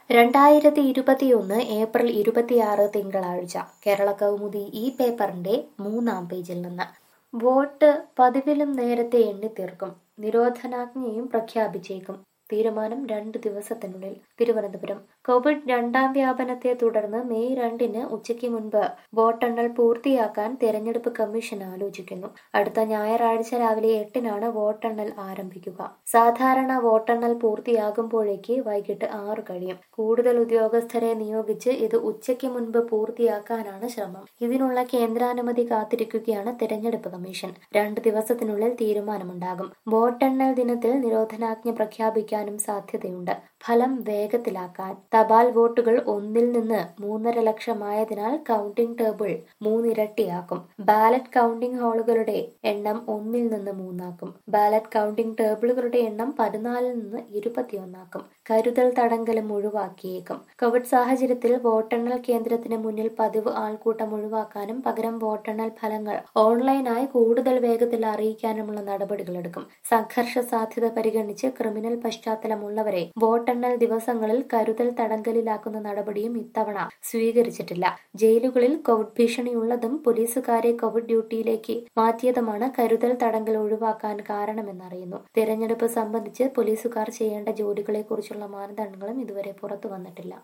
രണ്ടായിരത്തി ഇരുപത്തിയൊന്ന് ഏപ്രിൽ ഇരുപത്തിയാറ് തിങ്കളാഴ്ച കേരള കൗമുദി ഈ പേപ്പറിന്റെ മൂന്നാം പേജിൽ നിന്ന് വോട്ട് പതിവിലും നേരത്തെ എണ്ണിത്തീർക്കും നിരോധനാജ്ഞയും പ്രഖ്യാപിച്ചേക്കും തീരുമാനം രണ്ട് ദിവസത്തിനുള്ളിൽ തിരുവനന്തപുരം കോവിഡ് രണ്ടാം വ്യാപനത്തെ തുടർന്ന് മെയ് രണ്ടിന് ഉച്ചയ്ക്ക് മുൻപ് വോട്ടെണ്ണൽ പൂർത്തിയാക്കാൻ തെരഞ്ഞെടുപ്പ് കമ്മീഷൻ ആലോചിക്കുന്നു അടുത്ത ഞായറാഴ്ച രാവിലെ എട്ടിനാണ് വോട്ടെണ്ണൽ ആരംഭിക്കുക സാധാരണ വോട്ടെണ്ണൽ പൂർത്തിയാകുമ്പോഴേക്ക് വൈകിട്ട് ആറ് കഴിയും കൂടുതൽ ഉദ്യോഗസ്ഥരെ നിയോഗിച്ച് ഇത് ഉച്ചയ്ക്ക് മുൻപ് പൂർത്തിയാക്കാനാണ് ശ്രമം ഇതിനുള്ള കേന്ദ്രാനുമതി കാത്തിരിക്കുകയാണ് തെരഞ്ഞെടുപ്പ് കമ്മീഷൻ രണ്ട് ദിവസത്തിനുള്ളിൽ തീരുമാനമുണ്ടാകും വോട്ടെണ്ണൽ ദിനത്തിൽ നിരോധനാജ്ഞ പ്രഖ്യാപിക്കാനും സാധ്യതയുണ്ട് ഫലം വേഗത്തിലാക്കാൻ തപാൽ വോട്ടുകൾ ഒന്നിൽ നിന്ന് മൂന്നര ലക്ഷമായതിനാൽ കൗണ്ടിംഗ് ടേബിൾ മൂന്നിരട്ടിയാക്കും ബാലറ്റ് കൗണ്ടിംഗ് ഹാളുകളുടെ എണ്ണം ഒന്നിൽ നിന്ന് മൂന്നാക്കും ബാലറ്റ് കൗണ്ടിംഗ് ടേബിളുകളുടെ എണ്ണം പതിനാലിൽ നിന്ന് ഇരുപത്തിയൊന്നാക്കും കരുതൽ തടങ്കലും ഒഴിവാക്കിയേക്കും കോവിഡ് സാഹചര്യത്തിൽ വോട്ടെണ്ണൽ കേന്ദ്രത്തിന് മുന്നിൽ പതിവ് ആൾക്കൂട്ടം ഒഴിവാക്കാനും പകരം വോട്ടെണ്ണൽ ഫലങ്ങൾ ഓൺലൈനായി കൂടുതൽ വേഗത്തിൽ അറിയിക്കാനുമുള്ള നടപടികളെടുക്കും സംഘർഷ സാധ്യത പരിഗണിച്ച് ക്രിമിനൽ പശ്ചാത്തലമുള്ളവരെ വോട്ടെണ്ണൽ ദിവസങ്ങളിൽ കരുതൽ തടങ്കലിലാക്കുന്ന നടപടിയും ഇത്തവണ സ്വീകരിച്ചിട്ടില്ല ജയിലുകളിൽ കോവിഡ് ഭീഷണിയുള്ളതും പോലീസുകാരെ കോവിഡ് ഡ്യൂട്ടിയിലേക്ക് മാറ്റിയതുമാണ് കരുതൽ തടങ്കൽ ഒഴിവാക്കാൻ കാരണമെന്നറിയുന്നു തിരഞ്ഞെടുപ്പ് സംബന്ധിച്ച് പോലീസുകാർ ചെയ്യേണ്ട ജോലികളെക്കുറിച്ചുള്ള മാനദണ്ഡങ്ങളും ഇതുവരെ പുറത്തു വന്നിട്ടില്ല